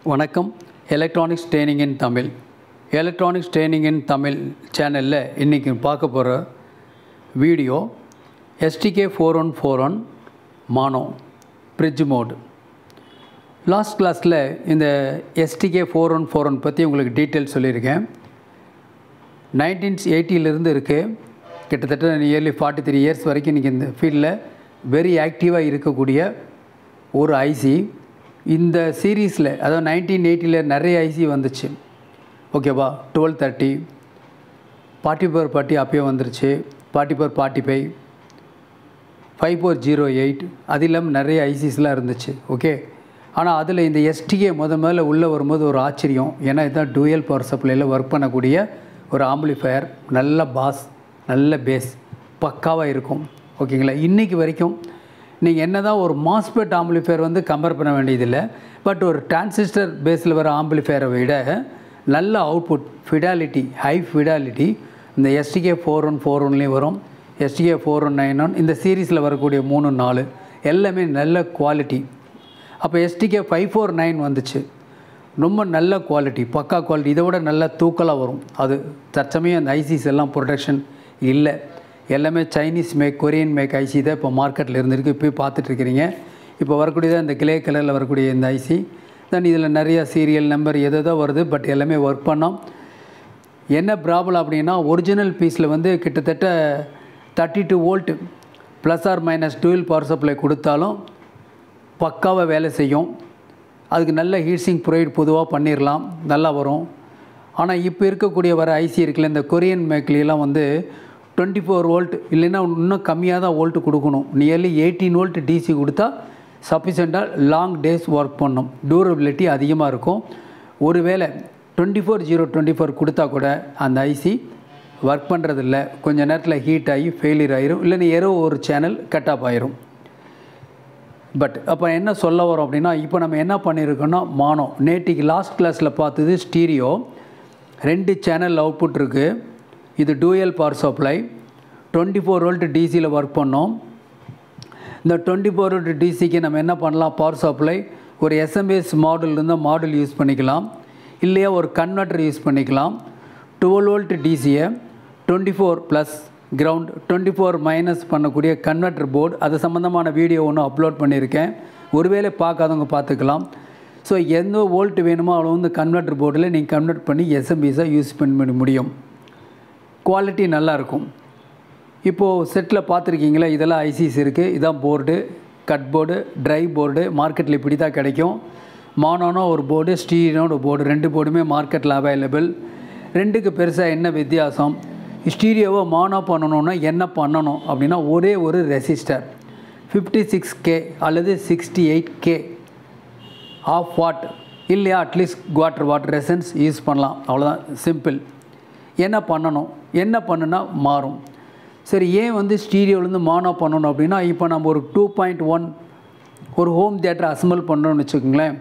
வணக்கம் electronics training in Tamil electronics training in Tamil சேனலில் இன்றைக்கி பார்க்க போகிற video STK four one four one mono bridge mode last கிளாஸில் இந்த STK four one four one பற்றி உங்களுக்கு டீட்டெயில் சொல்லியிருக்கேன் நைன்டீன்ஸ் எயிட்டியிலேருந்து இருக்குது கிட்டத்தட்ட நியர்லி ஃபார்ட்டி த்ரீ இயர்ஸ் வரைக்கும் இன்றைக்கி இந்த ஃபீல்டில் வெரி ஆக்டிவாக இருக்கக்கூடிய ஒரு ஐசி இந்த சீரீஸில் அதாவது நைன்டீன் எயிட்டியில் நிறைய ஐசி வந்துச்சு ஓகேவா twelve thirty forty four forty அப்பயே வந்துருச்சு forty four forty five five four zero eight அது இல்லாமல் நிறைய ஐசிஸ்லாம் இருந்துச்சு ஓகே ஆனால் அதில் இந்த எஸ்டிகே முத முதல்ல உள்ளே வரும்போது ஒரு ஆச்சரியம் ஏன்னா இதுதான் டூயல் பவர் சப்ளையில் ஒர்க் பண்ணக்கூடிய ஒரு ஆம்பிளிஃபயர் நல்ல பாஸ் நல்ல பேஸ் பக்காவாக இருக்கும் ஓகேங்களா இன்றைக்கி வரைக்கும் நீங்கள் என்ன தான் ஒரு மாஸ்பெட் ஆம்பிளிஃபயர் வந்து கம்பேர் பண்ண வேண்டியதில்லை பட் ஒரு டிரான்சிஸ்டர் பேஸில் வர ஆம்பிளிஃபயரை விட நல்ல அவுட்புட் ஃபிடாலிட்டி ஹை ஃபிடாலிட்டி இந்த எஸ்டிகே ஃபோர் ஒன் ஃபோர் ஒன்லேயும் வரும் STK four one nine one இந்த சீரீஸில் வரக்கூடிய மூணு நாலு எல்லாமே நல்ல குவாலிட்டி அப்போ எஸ்டிகே ஃபைவ் ஃபோர் நைன் வந்துச்சு ரொம்ப நல்ல குவாலிட்டி பக்கா குவாலிட்டி இதை விட நல்ல தூக்கலாக வரும் அது தற்சமயம் அந்த ஐசிஸ் எல்லாம் ப்ரொடக்ஷன் இல்லை எல்லாமே Chinese make Korean make IC தான் இப்போ மார்க்கெட்டில் இருந்திருக்கு இப்போ பார்த்துட்ருக்கிறீங்க இப்போ வரக்கூடியதான் இந்த கிளே கலரில் வரக்கூடிய இந்த ஐசி தென் இதில் நிறையா சீரியல் நம்பர் எதோ வருது பட் எல்லாமே ஒர்க் பண்ணோம் என்ன ப்ராப்ளம் அப்படின்னா ஒரிஜினல் பீஸில் வந்து கிட்டத்தட்ட thirty two volt plus or minus twelve power supply கொடுத்தாலும் பக்காவாக வேலை செய்யும் அதுக்கு நல்ல ஹீட்ஸிங் ப்ரொவைட் பொதுவாக பண்ணிடலாம் நல்லா வரும் ஆனால் இப்போ இருக்கக்கூடிய வர ஐசி இருக்குல்ல இந்த கொரியன் மேக்லாம் வந்து டுவெண்ட்டி ஃபோர் வோல்ட் இல்லைன்னா இன்னும் கம்மியாக தான் வோல்ட் கொடுக்கணும் நியர்லி எயிட்டீன் வோல்ட் டிசி கொடுத்தா சஃபிஷியண்ட்டாக லாங் டேஸ் ஒர்க் பண்ணும் டூரபிலிட்டி அதிகமாக இருக்கும் ஒருவேளை twenty four zero twenty four கொடுத்தா கூட அந்த ஐசி ஒர்க் பண்ணுறதில்ல கொஞ்சம் நேரத்தில் ஹீட் ஆகி ஃபெயிலியர் ஆயிரும் இல்லைன்னா ஏதோ ஒரு சேனல் கட் ஆஃப் ஆயிரும் பட் அப்போ என்ன சொல்ல வரோம் அப்படின்னா இப்போ நம்ம என்ன பண்ணியிருக்கோன்னா மானோ நேற்றுக்கு லாஸ்ட் கிளாஸில் பார்த்தது ஸ்டீரியோ ரெண்டு சேனல் அவுட்புட் இருக்குது இது dual power supply twenty four volt டிசியில் ஒர்க் பண்ணோம் இந்த டுவெண்ட்டி ஃபோர் வோல்ட் டிசிக்கு நம்ம என்ன பண்ணலாம் பவர் சப்ளை ஒரு எஸ்எம்எஸ் மாடல் இருந்தால் மாடல் யூஸ் பண்ணிக்கலாம் இல்லையா ஒரு கன்வெர்ட்டர் யூஸ் பண்ணிக்கலாம் டுவெல் வோல்ட் டிசியை twenty four plus ground twenty four minus பண்ணக்கூடிய கன்வெர்ட்டர் போர்டு அது சம்மந்தமான வீடியோ ஒன்று அப்லோட் பண்ணியிருக்கேன் ஒருவேளை பார்க்காதவங்க பார்த்துக்கலாம் ஸோ எந்த வோல்ட் வேணுமோ அவ்வளோ வந்து கன்வெர்ட்டர் போர்டில் நீங்கள் கன்வெர்ட் பண்ணி எஸ்எம்பிஸாக யூஸ் பண்ண முடியும் குவாலிட்டி நல்லாயிருக்கும் இப்போது செட்டில் பார்த்துருக்கீங்களா இதெல்லாம் ஐசிஸ் இருக்குது இதான் board cut board dry board மார்க்கெட்டில் இப்படி தான் கிடைக்கும் மானோனோ ஒரு போர்டு ஸ்டீரியோனோ ஒரு போர்டு ரெண்டு போர்டுமே மார்க்கெட்டில் அவைலபிள் ரெண்டுக்கு பெருசாக என்ன வித்தியாசம் ஸ்டீரியோவை மானோ பண்ணணுன்னா என்ன பண்ணணும் அப்படின்னா ஒரே ஒரு ரெசிஸ்டர் ஃபிஃப்டி சிக்ஸ் கே அல்லது sixty eight K half watt இல்லையா at least quarter watt resistance use பண்ணலாம் அவ்வளோதான் சிம்பிள் என்ன பண்ணணும் என்ன பண்ணுனா மாறும் சரி ஏன் வந்து ஸ்டீரியோலேருந்து மானோ பண்ணணும் அப்படின்னா இப்போ நம்ம ஒரு டூ பாயிண்ட் ஒன் ஒரு ஹோம் தியேட்டர் அசம்பிள் பண்ணுறோம்னு வச்சுக்கோங்களேன்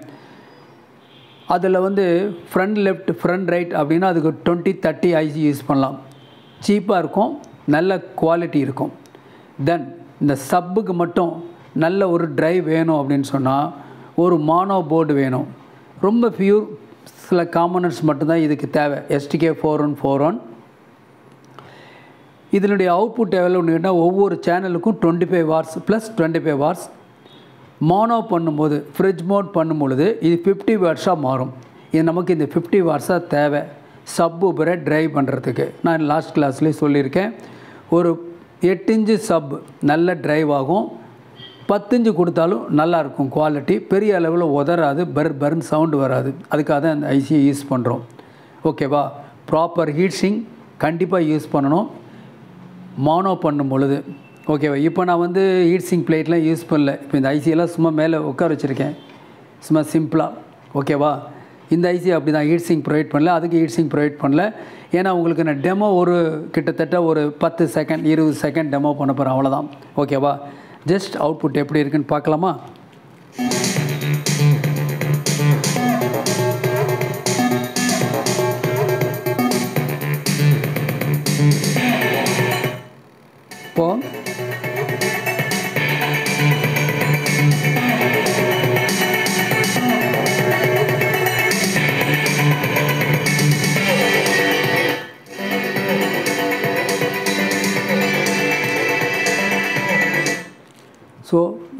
அதில் வந்து ஃப்ரண்ட் லெஃப்ட் ஃப்ரண்ட் ரைட் அப்படின்னா அதுக்கு டுவெண்ட்டி தேர்ட்டி ஐசி யூஸ் பண்ணலாம் சீப்பாக இருக்கும் நல்ல குவாலிட்டி இருக்கும் தென் இந்த சப்புக்கு மட்டும் நல்ல ஒரு ட்ரைவ் வேணும் அப்படின்னு சொன்னால் ஒரு மானோ போர்டு வேணும் ரொம்ப ஃபியூர் சில காம்பனன்ட்ஸ் மட்டும்தான் இதுக்கு தேவை STK four one four one இதனுடைய அவுட்புட் எவ்வளோ கேட்டால் ஒவ்வொரு சேனலுக்கும் twenty five watts plus twenty five watts mono பண்ணும்போது ஃப்ரிட்ஜ் மோட் பண்ணும்பொழுது இது ஃபிஃப்டி வாட்ஸாக மாறும் இது நமக்கு இந்த ஃபிஃப்டி வாட்ஸாக தேவை சப் ஊபரை ட்ரைவ் பண்ணுறதுக்கு நான் லாஸ்ட் கிளாஸ்லேயே சொல்லியிருக்கேன் ஒரு எட்டு இன்ச்சு சப் நல்ல ட்ரைவ் ஆகும் பத்தஞ்சு கொடுத்தாலும் நல்லாயிருக்கும் குவாலிட்டி பெரிய அளவில் உதறாது பர் பர்ன் சவுண்டு வராது அதுக்காக தான் அந்த ஐசியை யூஸ் பண்ணுறோம் ஓகேவா ப்ராப்பர் ஹீட்ஸிங் கண்டிப்பாக யூஸ் பண்ணணும் மானோ பண்ணும் பொழுது ஓகேவா இப்போ நான் வந்து ஹீட்ஸிங் பிளேட்லாம் யூஸ் பண்ணல இப்போ இந்த ஐசியெல்லாம் சும்மா மேலே உட்கார வச்சுருக்கேன் சும்மா சிம்பிளாக ஓகேவா இந்த ஐசி அப்படி தான் ஹீட்ஸிங் ப்ரொவைட் பண்ணல அதுக்கு ஹீட்ஸிங் ப்ரொவைட் பண்ணல ஏன்னா உங்களுக்கு நான் டெமோ ஒரு கிட்டத்தட்ட ஒரு பத்து செகண்ட் இருபது செகண்ட் டெமோ பண்ண போகிறேன் அவ்வளோதான் ஓகேவா ஜஸ்ட் அவுட்புட் எப்படி இருக்குன்னு பார்க்கலாமா இப்போது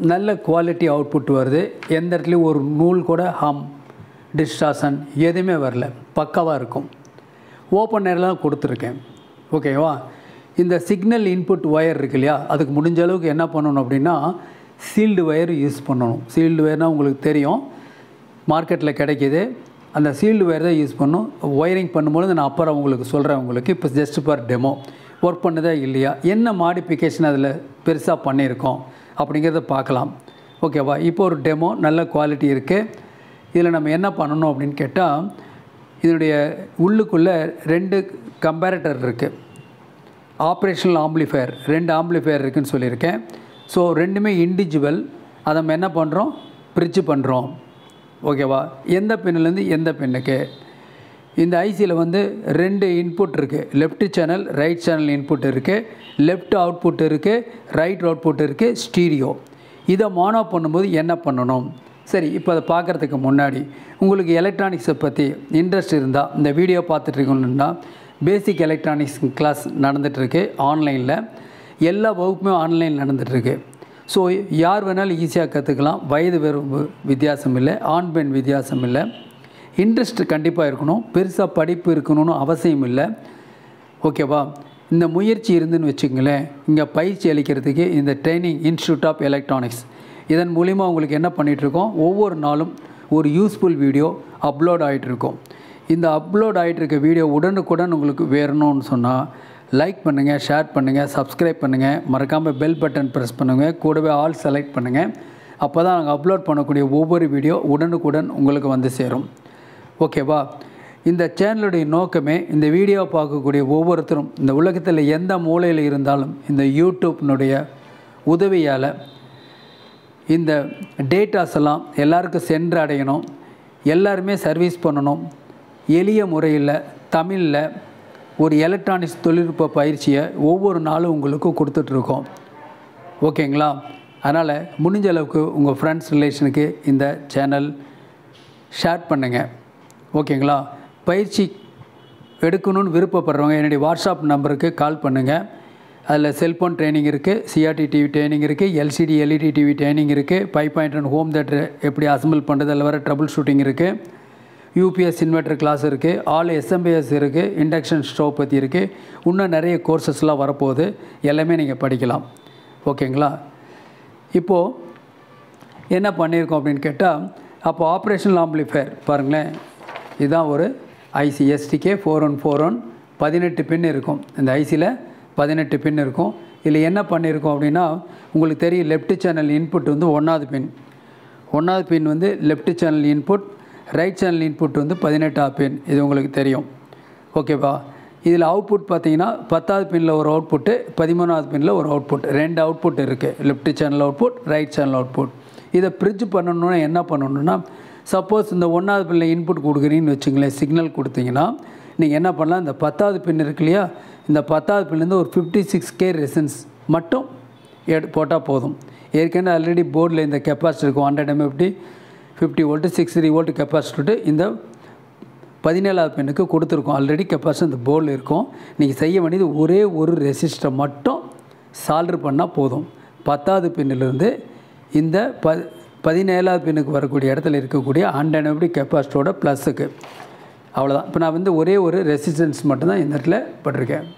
நல்ல குவாலிட்டி அவுட்புட் வருது எந்த இடத்துலையும் ஒரு நூல் கூட ஹம் டிஸ்டார்ஷன் எதுவுமே வரல பக்காவாக இருக்கும் ஓப்பன் ஏர்லாம் கொடுத்துருக்கேன் ஓகேவா இந்த சிக்னல் இன்புட் ஒயர் இருக்கு இல்லையா அதுக்கு முடிஞ்ச அளவுக்கு என்ன பண்ணணும் அப்படின்னா சீல்டு ஒயர் யூஸ் பண்ணணும் சீல்டு ஒயர்னால் உங்களுக்கு தெரியும் மார்க்கெட்டில் கிடைக்கிது அந்த சீல்டு ஒயர் தான் யூஸ் பண்ணும் ஒயரிங் பண்ணும்போது நான் அப்புறம் உங்களுக்கு சொல்கிறேன் உங்களுக்கு இப்போ ஜஸ்ட் ஃபார் டெமோ ஒர்க் பண்ணுதா இல்லையா என்ன மாடிஃபிகேஷன் அதில் பெருசாக பண்ணியிருக்கோம் அப்படிங்கிறத பார்க்கலாம் ஓகேவா இப்போ ஒரு டெமோ நல்ல குவாலிட்டி இருக்குது இதில் நம்ம என்ன பண்ணணும் அப்படின்னு கேட்டால் இதனுடைய உள்ளுக்குள்ளே ரெண்டு கம்பேரட்டர் இருக்குது ஆப்ரேஷனல் ஆம்ப்ளிஃபயர் ரெண்டு ஆம்ப்ளிஃபயர் இருக்குன்னு சொல்லியிருக்கேன் ஸோ ரெண்டுமே இண்டிவிஜுவல் அதை நம்ம என்ன பண்ணுறோம் பிரிட்ஜு பண்ணுறோம் ஓகேவா எந்த பின்னுலேருந்து எந்த பின்னுக்கு இந்த ஐசியில் வந்து ரெண்டு இன்புட் இருக்குது left channel right channel input இருக்குது லெஃப்ட் அவுட்புட் இருக்குது ரைட் அவுட்புட் இருக்குது ஸ்டீரியோ இதை மானோ பண்ணும்போது என்ன பண்ணணும் சரி இப்போ அதை பார்க்குறதுக்கு முன்னாடி உங்களுக்கு எலக்ட்ரானிக்ஸை பற்றி இன்ட்ரெஸ்ட் இருந்தால் இந்த வீடியோ பார்த்துட்டு இருக்கணும்னா பேசிக் எலக்ட்ரானிக்ஸ் கிளாஸ் நடந்துகிட்ருக்கு ஆன்லைனில் எல்லா வகுப்புமே ஆன்லைன் நடந்துகிட்ருக்கு ஸோ யார் வேணாலும் ஈஸியாக கற்றுக்கலாம் வயது வெறும் வித்தியாசம் இல்லை ஆண் பெண் வித்தியாசம் இல்லை இன்ட்ரெஸ்ட் கண்டிப்பாக இருக்கணும் பெருசாக படிப்பு இருக்கணும்னு அவசியம் இல்லை ஓகேவா இந்த முயற்சி இருந்துன்னு வச்சுங்களேன் இங்கே பயிற்சி அளிக்கிறதுக்கு இந்த ட்ரைனிங் இன்ஸ்டியூட் ஆஃப் எலக்ட்ரானிக்ஸ் இதன் மூலிமா உங்களுக்கு என்ன பண்ணிகிட்ருக்கோம் ஒவ்வொரு நாளும் ஒரு யூஸ்ஃபுல் வீடியோ அப்லோட் ஆகிட்டுருக்கோம் இந்த அப்லோட் ஆகிட்டுருக்க வீடியோ உடனுக்குடன் உங்களுக்கு வேணும்னு சொன்னால் லைக் பண்ணுங்கள் ஷேர் பண்ணுங்கள் சப்ஸ்கிரைப் பண்ணுங்கள் மறக்காமல் பெல் பட்டன் ப்ரெஸ் பண்ணுங்கள் கூடவே ஆல் செலக்ட் பண்ணுங்கள் அப்போ தான் நாங்கள் அப்லோட் பண்ணக்கூடிய ஒவ்வொரு வீடியோ உடனுக்குடன் உங்களுக்கு வந்து சேரும் ஓகேவா இந்த சேனலுடைய நோக்கமே இந்த வீடியோவை பார்க்கக்கூடிய ஒவ்வொருத்தரும் இந்த உலகத்தில் எந்த மூலையில் இருந்தாலும் இந்த யூடியூப்னுடைய உதவியால் இந்த டேட்டாஸ் எல்லாம் எல்லாருக்கும் சென்று அடையணும் எல்லாருமே சர்வீஸ் பண்ணணும் எளிய முறையில் தமிழில் ஒரு எலக்ட்ரானிக்ஸ் தொழில்நுட்ப பயிற்சியை ஒவ்வொரு நாளும் உங்களுக்கு கொடுத்துட்ருக்கோம் ஓகேங்களா அதனால் முடிஞ்ச அளவுக்கு உங்கள் ஃப்ரெண்ட்ஸ் ரிலேஷனுக்கு இந்த சேனல் ஷேர் பண்ணுங்கள் ஓகேங்களா பயிற்சி எடுக்கணும்னு விருப்பப்படுறவங்க என்னுடைய வாட்ஸ்அப் நம்பருக்கு கால் பண்ணுங்கள் அதில் செல்ஃபோன் ட்ரைனிங் இருக்குது சிஆர்டி டிவி ட்ரைனிங் இருக்குது எல்சிடி எல்இடி டிவி ட்ரைனிங் இருக்குது five point one home theatre எப்படி அசம்பிள் பண்ணுறது அதில் வர ட்ரபுள் ஷூட்டிங் இருக்குது யூபிஎஸ் இன்வெர்டர் கிளாஸ் இருக்குது ஆல் எஸ்எம்பிஎஸ் இருக்குது இண்டக்ஷன் ஸ்டவ் பற்றி இருக்குது இன்னும் நிறைய கோர்சஸ்லாம் வரப்போகுது எல்லாமே நீங்கள் படிக்கலாம் ஓகேங்களா இப்போது என்ன பண்ணியிருக்கோம் அப்படின்னு கேட்டால் அப்போ ஆப்ரேஷனல் ஆம்ப்ளிஃபயர் பாருங்களேன் இதுதான் ஒரு IC STK four one four one பதினெட்டு பின் இருக்கும் இந்த ஐசியில் பதினெட்டு பின் இருக்கும் இதில் என்ன பண்ணியிருக்கோம் அப்படின்னா உங்களுக்கு தெரியும் லெஃப்ட் சேனல் இன்புட் வந்து ஒன்றாவது பின் ஒன்றாவது பின் வந்து left channel input right channel input வந்து பதினெட்டாவது பின் இது உங்களுக்கு தெரியும் ஓகேவா இதில் அவுட்புட் பார்த்தீங்கன்னா பத்தாவது பின்னில் ஒரு அவுட்புட்டு பதிமூணாவது பின்னில் ஒரு அவுட்புட் ரெண்டு அவுட்புட் இருக்குது left channel output right channel output இதை பிரிட்ஜ் பண்ணணுன்னா என்ன பண்ணணுன்னா சப்போஸ் இந்த ஒன்றாவது பின்னில் இன்புட் கொடுக்குறீங்கன்னு வச்சுங்களேன் சிக்னல் கொடுத்தீங்கன்னா நீங்கள் என்ன பண்ணலாம் இந்த பத்தாவது பின் இருக்கு இல்லையா இந்த பத்தாவது பின்லேருந்து ஒரு ஃபிஃப்டி சிக்ஸ் கே ரெசன்ஸ் மட்டும் எடு போட்டால் போதும் ஏற்கனவே ஆல்ரெடி போர்டில் இந்த கெப்பாசிட்டி இருக்கும் hundred MFD fifty volt six three volt capacity இந்த பதினேழாவது பெண்ணுக்கு கொடுத்துருக்கோம் ஆல்ரெடி கெப்பாசிட்டி இந்த போர்டில் இருக்கும் நீங்கள் செய்ய வேண்டியது ஒரே ஒரு ரெசிஸ்டரை மட்டும் சால்ட்ரு பண்ணால் போதும் பத்தாவது பின்னிலிருந்து இந்த ப பதினேழாவது பின்னுக்கு வரக்கூடிய இடத்துல இருக்கக்கூடிய ஹண்ட்ரட் எம்எஃப்டி கெப்பாசிட்டியோட ப்ளஸுக்கு அவ்வளோதான் இப்போ நான் வந்து ஒரே ஒரு ரெசிஸ்டன்ஸ் மட்டும்தான் இந்த இடத்துல பட்டிருக்கேன்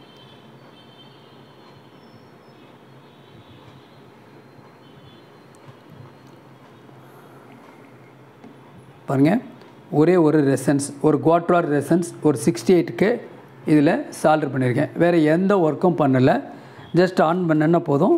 பாருங்கள் ஒரே ஒரு ரெசன்ஸ் ஒரு குவாட்ரார் ரெசன்ஸ் ஒரு சிக்ஸ்டி எயிட்டுக்கு இதில் சால்டர் பண்ணியிருக்கேன் வேறு எந்த ஒர்க்கும் பண்ணலை ஜஸ்ட் ஆன் பண்ணனா போதும்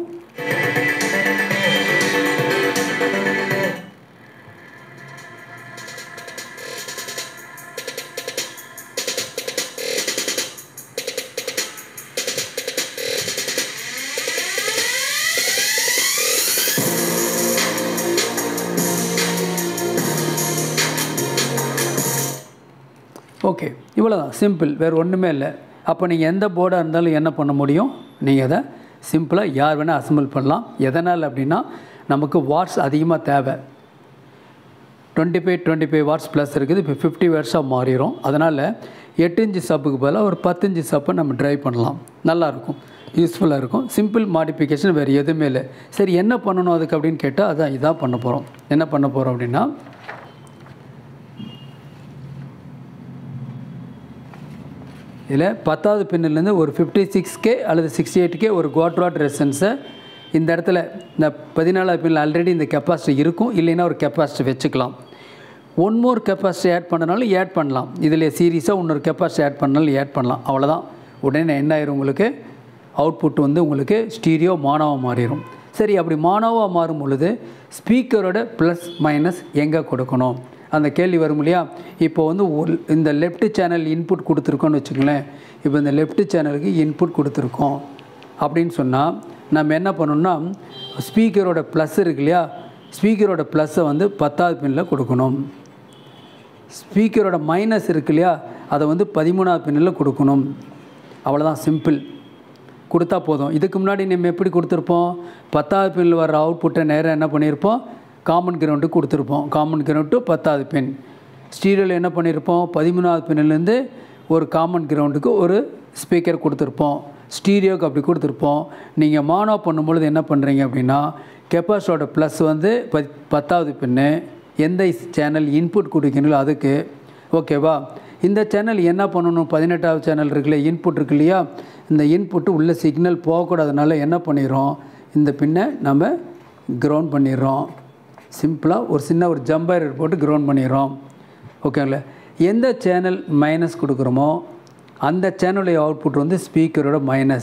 ஓகே இவ்வளோ தான் சிம்பிள் வேறு ஒன்றுமே இல்லை அப்போ நீங்கள் எந்த போர்டாக இருந்தாலும் என்ன பண்ண முடியும் நீங்கள் அதை சிம்பிளாக யார் வேணால் அசம்பிள் பண்ணலாம் எதனால் அப்படின்னா நமக்கு வாட்ஸ் அதிகமாக தேவை twenty five twenty five watts plus இருக்குது இப்போ ஃபிஃப்டி வாட்ஸாக மாறிடும் அதனால் எட்டு இன்ச்சு சப்புக்கு பதிலாக ஒரு பத்து இன்ச்சு சப்பை நம்ம ட்ரைவ் பண்ணலாம் நல்லாயிருக்கும் யூஸ்ஃபுல்லாக இருக்கும் சிம்பிள் மாடிஃபிகேஷன் வேறு எதுவுமே இல்லை சரி என்ன பண்ணணும் அதுக்கு அப்படின்னு கேட்டால் அதான் இதான் பண்ண போகிறோம் என்ன பண்ண போகிறோம் அப்படின்னா இதில் பத்தாவது பின்னிலேருந்து ஒரு ஃபிஃப்டி சிக்ஸ் கே அல்லது சிக்ஸ்டி எயிட் கே ஒரு குவாட்ராட் ரெசன்ஸை இந்த இடத்துல இந்த பதினாலாவது பின்னில் ஆல்ரெடி இந்த கெப்பாசிட்டி இருக்கும் இல்லைன்னா ஒரு கெப்பாசிட்டி வச்சுக்கலாம் ஒன் மோர் கெப்பாசிட்டி ஆட் பண்ணனாலும் ஆட் பண்ணலாம் இதில் சீரியஸாக இன்னொரு கெப்பாசிட்டி ஆட் பண்ணாலும் ஆட் பண்ணலாம் அவ்வளோதான் உடனே என்ன ஆயிரும் உங்களுக்கு அவுட்புட் வந்து உங்களுக்கு ஸ்டீரியோ மானவாக மாறிடும் சரி அப்படி மானவாக மாறும் பொழுது ஸ்பீக்கரோட ப்ளஸ் மைனஸ் எங்கே கொடுக்கணும் அந்த கேள்வி வரும் இல்லையா இப்போ வந்து ஒரு இந்த லெஃப்ட் சேனல் இன்புட் கொடுத்துருக்கோன்னு வச்சுக்கோங்களேன் இப்போ இந்த லெஃப்ட் சேனலுக்கு இன்புட் கொடுத்துருக்கோம் அப்படின்னு சொன்னால் நம்ம என்ன பண்ணணும்னா ஸ்பீக்கரோட ப்ளஸ் இருக்கு இல்லையா ஸ்பீக்கரோட ப்ளஸ்ஸை வந்து பத்தாவது பின்னில் கொடுக்கணும் ஸ்பீக்கரோட மைனஸ் இருக்கு இல்லையா அதை வந்து பதிமூணாவது பின்னில் கொடுக்கணும் அவ்வளோதான் சிம்பிள் கொடுத்தா போதும் இதுக்கு முன்னாடி நம்ம எப்படி கொடுத்துருப்போம் பத்தாவது பின்னில் வர அவுட்புட்டை நேராக என்ன பண்ணியிருப்போம் காமன் கிரவுண்டுக்கு கொடுத்துருப்போம் காமன் கிரவுண்ட் டு பத்தாவது பின் ஸ்டீரியோவில் என்ன பண்ணியிருப்போம் பதிமூணாவது பின்னிலேருந்து ஒரு காமன் கிரவுண்டுக்கு ஒரு ஸ்பீக்கர் கொடுத்துருப்போம் ஸ்டீரியோக்கு அப்படி கொடுத்துருப்போம் நீங்கள் மானோ பண்ணும்பொழுது என்ன பண்ணுறீங்க அப்படின்னா கெப்பாசிட்டோட ப்ளஸ் வந்து ப பத்தாவது பின்னு எந்த சேனல் இன்புட் கொடுக்கீங்களோ அதுக்கு ஓகேவா இந்த சேனல் என்ன பண்ணணும் பதினெட்டாவது சேனல் இருக்குல்ல இன்புட் இருக்கு இல்லையா இந்த இன்புட்டு உள்ள சிக்னல் போகக்கூடாதனால என்ன பண்ணிடுறோம் இந்த பின்னை நம்ம கிரவுண்ட் பண்ணிடுறோம் சிம்பிளாக ஒரு சின்ன ஒரு ஜம்பர் போட்டு கிரவுண்ட் பண்ணிடுறோம் ஓகேங்களா எந்த சேனல் மைனஸ் கொடுக்குறோமோ அந்த சேனலுடைய அவுட்புட் வந்து ஸ்பீக்கரோட மைனஸ்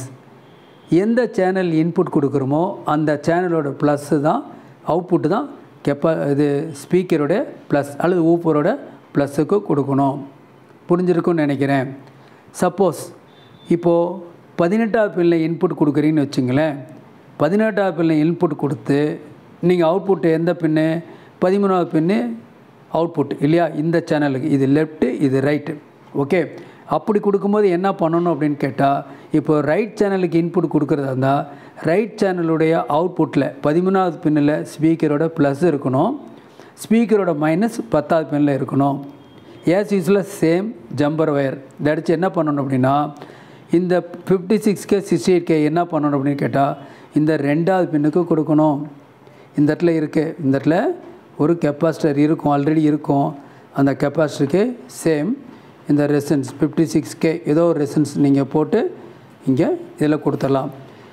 எந்த சேனல் இன்புட் கொடுக்குறோமோ அந்த சேனலோட ப்ளஸ்ஸு தான் அவுட்புட்டு தான் கெப்பா இது ஸ்பீக்கரோட ப்ளஸ் அல்லது ஊப்பரோட ப்ளஸ்ஸுக்கு கொடுக்கணும் புரிஞ்சிருக்கும்னு நினைக்கிறேன் சப்போஸ் இப்போது பதினெட்டாவது பின்னில் இன்புட் கொடுக்குறீங்கன்னு வச்சுங்களேன் பதினெட்டாவது பின்னில் இன்புட் கொடுத்து நீங்கள் அவுட்புட் எந்த பின்னு பதிமூணாவது பின்னு அவுட்புட் இல்லையா இந்த சேனலுக்கு இது லெஃப்ட்டு இது ரைட்டு ஓகே அப்படி கொடுக்கும்போது என்ன பண்ணணும் அப்படின்னு கேட்டால் இப்போ ரைட் சேனலுக்கு இன்புட் கொடுக்குறதா இருந்தால் ரைட் சேனலுடைய அவுட்புட்டில் பதிமூணாவது பின்னில் ஸ்பீக்கரோட ப்ளஸ் இருக்கணும் ஸ்பீக்கரோட மைனஸ் பத்தாவது பின்னில் இருக்கணும் ஏஸ் யூஸ்வலாக சேம் ஜம்பர் ஒயர் தடிச்சு என்ன பண்ணணும் அப்படின்னா இந்த fifty six K sixty eight K என்ன பண்ணணும் அப்படின்னு கேட்டால் இந்த ரெண்டாவது பின்னுக்கு கொடுக்கணும் இந்த இடத்துல இருக்குது இந்த இடத்துல ஒரு கெப்பாசிட்டர் இருக்கும் ஆல்ரெடி இருக்கும் அந்த கெப்பாசிட்டருக்கு சேம் இந்த ரெசன்ஸ் ஃபிஃப்டி சிக்ஸ் கே ஏதோ ஒரு ரெசன்ஸ் நீங்கள் போட்டு இங்கே இதில் கொடுத்துடலாம்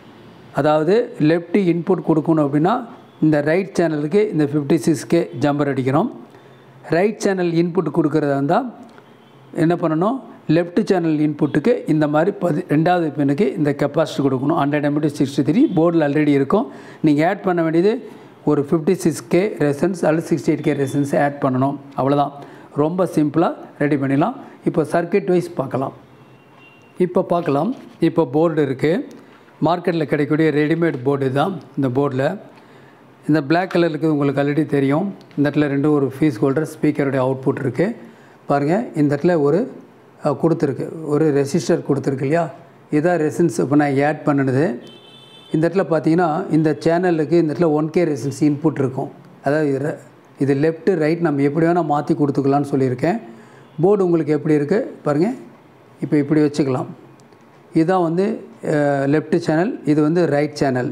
அதாவது லெஃப்ட் இன்புட் கொடுக்கணும் அப்படின்னா இந்த ரைட் சேனலுக்கு இந்த ஃபிஃப்டி சிக்ஸ் கே ஜம்பர் அடிக்கிறோம் ரைட் சேனல் இன்புட் கொடுக்குறதா இருந்தால் என்ன பண்ணணும் லெஃப்ட் சேனல் இன்புட்டுக்கு இந்த மாதிரி பதி ரெண்டாவது பின்னுக்கு இந்த கெப்பாசிட்டி கொடுக்கணும் ஹண்ட்ரட் எம்பி சிக்ஸ்டி த்ரீ போர்டில் ஆல்ரெடி இருக்கும் நீங்கள் ஆட் பண்ண வேண்டியது ஒரு ஃபிஃப்டி சிக்ஸ் கே ரெசன்ஸ் அல்லது sixty eight K resistance add பண்ணணும் அவ்வளோதான் ரொம்ப சிம்பிளாக ரெடி பண்ணிடலாம் இப்போ சர்க்கியூட் வைஸ் பார்க்கலாம் இப்போ பார்க்கலாம் இப்போ போர்டு இருக்குது மார்க்கெட்டில் கிடைக்கக்கூடிய ரெடிமேட் போர்டு தான் இந்த போர்டில் இந்த பிளாக் கலர் இருக்குது உங்களுக்கு ஆல்ரெடி தெரியும் இந்த இடத்துல ரெண்டு ஒரு ஃபீஸ் ஹோல்டர் ஸ்பீக்கருடைய அவுட்புட் இருக்குது பாருங்கள் இந்த இடத்துல ஒரு அஹ், கொடுத்துருக்கு ஒரு ரெசிஸ்டர் கொடுத்துருக்கு இல்லையா இதான் ரெசன்ஸ் இப்போ நான் ஆட் பண்ணினது இந்த இடத்துல பார்த்தீங்கன்னா இந்த சேனலுக்கு இந்த இடத்துல ஒன் கே ரெசன்ஸ் இன்புட் இருக்கும் அதாவது இது re- இது லெஃப்ட் ரைட் நம்ம எப்படி வேணால் மாற்றி கொடுத்துக்கலாம்னு சொல்லியிருக்கேன் போர்டு உங்களுக்கு எப்படி இருக்குது பாருங்கள் இப்போ இப்படி வச்சுக்கலாம் இதுதான் வந்து லெஃப்ட் சேனல் இது வந்து ரைட் சேனல்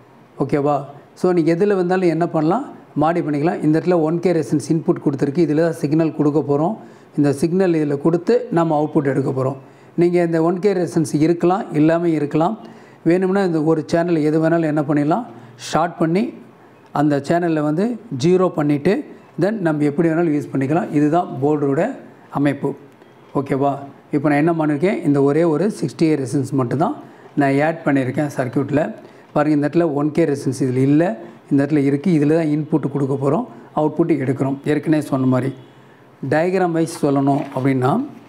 ஓகேவா ஸோ நீங்கள் எதில் வந்தாலும் என்ன பண்ணலாம் மாடி பண்ணிக்கலாம் இந்த இடத்துல ஒன் கே ரெசன்ஸ் இன்புட் கொடுத்துருக்கு இதில் தான் சிக்னல் கொடுக்க போகிறோம் இந்த சிக்னல் இதில் கொடுத்து நம்ம அவுட்புட் எடுக்க போகிறோம் நீங்கள் இந்த ஒன் கே ரெசன்ஸ் இருக்கலாம் இல்லாமல் இருக்கலாம் வேணும்னா இந்த ஒரு சேனல் எது வேணாலும் என்ன பண்ணிடலாம் ஷார்ட் பண்ணி அந்த சேனலில் வந்து ஜீரோ பண்ணிவிட்டு தென் நம்ம எப்படி வேணாலும் யூஸ் பண்ணிக்கலாம் இதுதான் போர்டோட அமைப்பு ஓகேவா இப்போ நான் என்ன பண்ணியிருக்கேன் இந்த ஒரே ஒரு சிக்ஸ்டி ஏ ரெசன்ஸ் மட்டும்தான் நான் ஆட் பண்ணியிருக்கேன் சர்க்யூட்டில் பாருங்கள் இந்த இடத்துல ஒன் கே ரெசன்ஸ் இதில் இல்லை இந்த இடத்துல இருக்குது இதில் தான் இன்புட் கொடுக்க போகிறோம் அவுட்புட் எடுக்கிறோம் ஏற்கனவே சொன்ன மாதிரி டயக்ராம் வைஸ் சொல்லணும் அப்படின்னா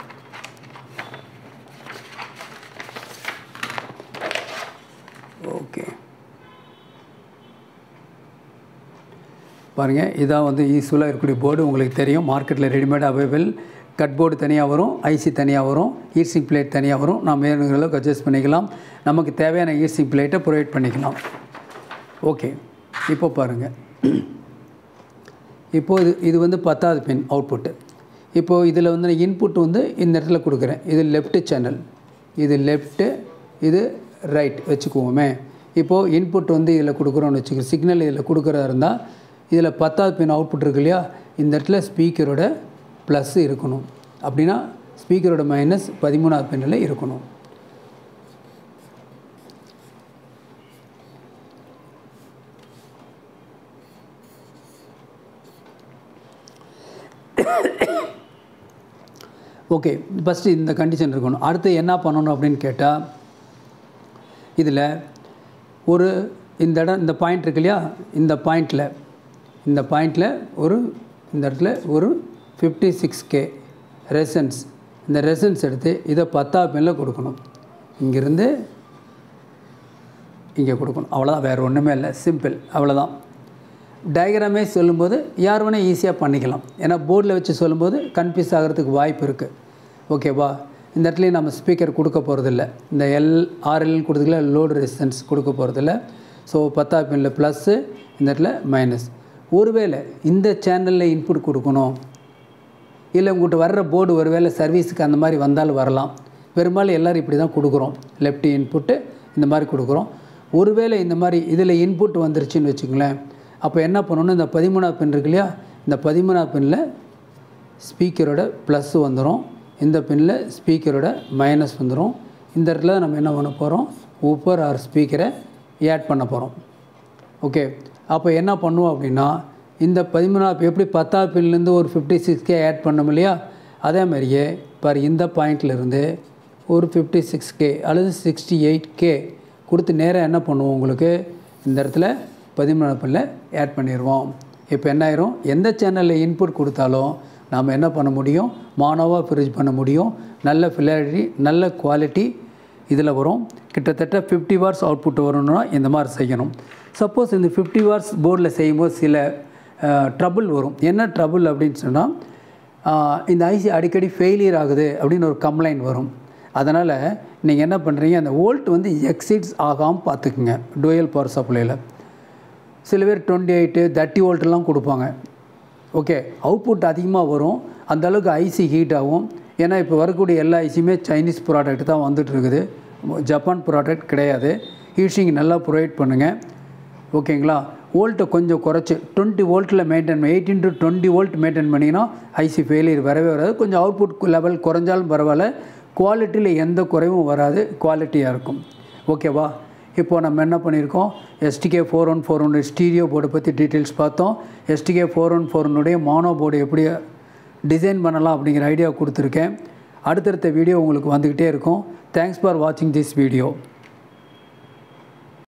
ஓகே பாருங்கள் இதான் வந்து யூஸ்ஃபுல்லாக இருக்கக்கூடிய போர்டு உங்களுக்கு தெரியும் மார்க்கெட்டில் ரெடிமேட் அவைலபிள் கட் போர்டு தனியாக வரும் ஐசி தனியாக வரும் ஈர்சிங் பிளேட் தனியாக வரும் நாம் வேணுங்கிற அளவுக்கு அட்ஜஸ்ட் பண்ணிக்கலாம் நமக்கு தேவையான ஈர்சிங் பிளேட்டை ப்ரொவைட் பண்ணிக்கலாம் ஓகே இப்போ பாருங்கள் இப்போது இது இது வந்து பத்தாவது பின் அவுட்புட்டு இப்போது இதில் வந்து இன்புட் வந்து இந்த இடத்துல கொடுக்குறேன் இது லெஃப்ட் சேனல் இது லெஃப்ட்டு இது ரைட் வச்சுக்குவோமே இப்போது இன்புட் வந்து இதில் கொடுக்குறோன்னு வச்சுக்கோ சிக்னல் இதில் கொடுக்குறதா இருந்தால் இதில் பத்தாவது பின் அவுட்புட் இருக்கு இல்லையா இந்த இடத்துல ஸ்பீக்கரோட ப்ளஸ் இருக்கணும் அப்படின்னா ஸ்பீக்கரோட மைனஸ் பதிமூணாவது பின்னில் இருக்கணும் ஓகே ஃபஸ்ட்டு இந்த கண்டிஷன் இருக்கணும் அடுத்து என்ன பண்ணணும் அப்படின்னு கேட்டால் இதில் ஒரு இந்த இடம் இந்த பாயிண்ட் இருக்கு இல்லையா இந்த பாயிண்டில் இந்த பாயிண்டில் ஒரு இந்த இடத்துல ஒரு ஃபிஃப்டி சிக்ஸ் கே ரெசன்ஸ் இந்த ரெசன்ஸ் எடுத்து இதை பத்தாவது பின்னில் கொடுக்கணும் இங்கேருந்து இங்கே கொடுக்கணும் அவ்வளோதான் வேறு ஒன்றுமே இல்லை சிம்பிள் அவ்வளோதான் டயக்ராமே சொல்லும்போது யார் வேணால் ஈஸியாக பண்ணிக்கலாம் ஏன்னா போர்டில் வச்சு சொல்லும்போது கன்ஃபியூஸ் ஆகிறதுக்கு வாய்ப்பு இருக்குது ஓகேவா இந்த இடத்துலையும் நம்ம ஸ்பீக்கர் கொடுக்க போகிறதில்ல இந்த எல் ஆர்எல் கொடுத்துக்கல லோடு ரெசிஸ்டன்ஸ் கொடுக்க போகிறதில்ல ஸோ பத்தாவது பின்னில் ப்ளஸ்ஸு இந்த இடத்துல மைனஸ் ஒருவேளை இந்த சேனலில் இன்புட் கொடுக்கணும் இல்லை உங்கள்கிட்ட வர்ற போர்டு ஒருவேளை சர்வீஸுக்கு அந்த மாதிரி வந்தாலும் வரலாம் பெரும்பாலும் எல்லோரும் இப்படி தான் கொடுக்குறோம் லெஃப்ட் இன்புட்டு இந்த மாதிரி கொடுக்குறோம் ஒருவேளை இந்த மாதிரி இதில் இன்புட் வந்துருச்சுன்னு வச்சுங்களேன் அப்போ என்ன பண்ணணும் இந்த பதிமூணாவது பின் இருக்கு இல்லையா இந்த பதிமூணாவது பின்னில் ஸ்பீக்கரோட ப்ளஸ் வந்துடும் இந்த பின்னில் ஸ்பீக்கரோட மைனஸ் வந்துடும் இந்த இடத்துல நம்ம என்ன பண்ண போகிறோம் ஊப்பர் ஆர் ஸ்பீக்கரை ஆட் பண்ண போகிறோம் ஓகே அப்போ என்ன பண்ணுவோம் அப்படின்னா இந்த பதிமூணாவது எப்படி பத்தாவது பின்லேருந்து ஒரு ஃபிஃப்டி சிக்ஸ் கே ஆட் பண்ணோம் இல்லையா அதே மாதிரியே பாரு இந்த பாயிண்ட்லேருந்து ஒரு ஃபிஃப்டி சிக்ஸ் கே அல்லது சிக்ஸ்டி எயிட் கே கொடுத்து நேராக என்ன பண்ணுவோம் உங்களுக்கு இந்த இடத்துல பதிமூணாவது பின்னில் ஆட் பண்ணிடுவோம் இப்போ என்ன ஆயிரும் எந்த சேனலில் இன்புட் கொடுத்தாலும் நாம் என்ன பண்ண முடியும் மானோவாக ஃப்ரிட்ஜ் பண்ண முடியும் நல்ல ஃபிலாரிட்டி நல்ல குவாலிட்டி இதில் வரும் கிட்டத்தட்ட ஃபிஃப்டி வாட்ஸ் அவுட்புட் வரணும்னா இந்த மாதிரி செய்யணும் சப்போஸ் இந்த ஃபிஃப்டி வாட்ஸ் போர்டில் செய்யும்போது சில ட்ரபுள் வரும் என்ன ட்ரபுள் அப்படின்னு சொன்னால் இந்த ஐசி அடிக்கடி ஃபெயிலியர் ஆகுது அப்படின்னு ஒரு கம்ப்ளைண்ட் வரும் அதனால் நீங்கள் என்ன பண்ணுறீங்க அந்த வோல்ட் வந்து எக்ஸிட்ஸ் ஆகாமல் பார்த்துக்குங்க டூயல் பவர் சப்ளையில் சில பேர் டுவெண்ட்டி எயிட்டு தேர்ட்டி வோல்ட்லாம் கொடுப்பாங்க ஓகே அவுட்புட் அதிகமாக வரும் அந்த அளவுக்கு ஐசி ஹீட் ஆகும் ஏன்னா இப்போ வரக்கூடிய எல்லா ஐசியுமே சைனீஸ் ப்ராடக்ட் தான் வந்துட்டு இருக்குது ஜப்பான் ப்ராடக்ட் கிடையாது ஹீட்டிங் நல்லா ப்ரொவைட் பண்ணுங்கள் ஓகேங்களா வோல்ட்டை கொஞ்சம் குறைச்சி டுவெண்ட்டி வோல்ட்டில் மெயின்டைன் பண்ணி eighteen to twenty volt maintain பண்ணிங்கன்னா ஐசி ஃபெயிலியர் வரவே வராது கொஞ்சம் அவுட்புட் லெவல் குறைஞ்சாலும் பரவாயில்ல குவாலிட்டியில் எந்த குறைவும் வராது குவாலிட்டியாக இருக்கும் ஓகேவா இப்போது நம்ம என்ன பண்ணியிருக்கோம் STK four one four one stereo போர்டை பற்றி டீட்டெயில்ஸ் பார்த்தோம் எஸ்டிகே ஃபோர் ஒன் ஃபோர் ஒன்னுடைய மானோ போர்டு எப்படி டிசைன் பண்ணலாம் அப்படிங்கிற ஐடியா கொடுத்துருக்கேன் அடுத்தடுத்த வீடியோ உங்களுக்கு வந்துக்கிட்டே இருக்கும் தேங்க்ஸ் ஃபார் வாட்சிங் திஸ் வீடியோ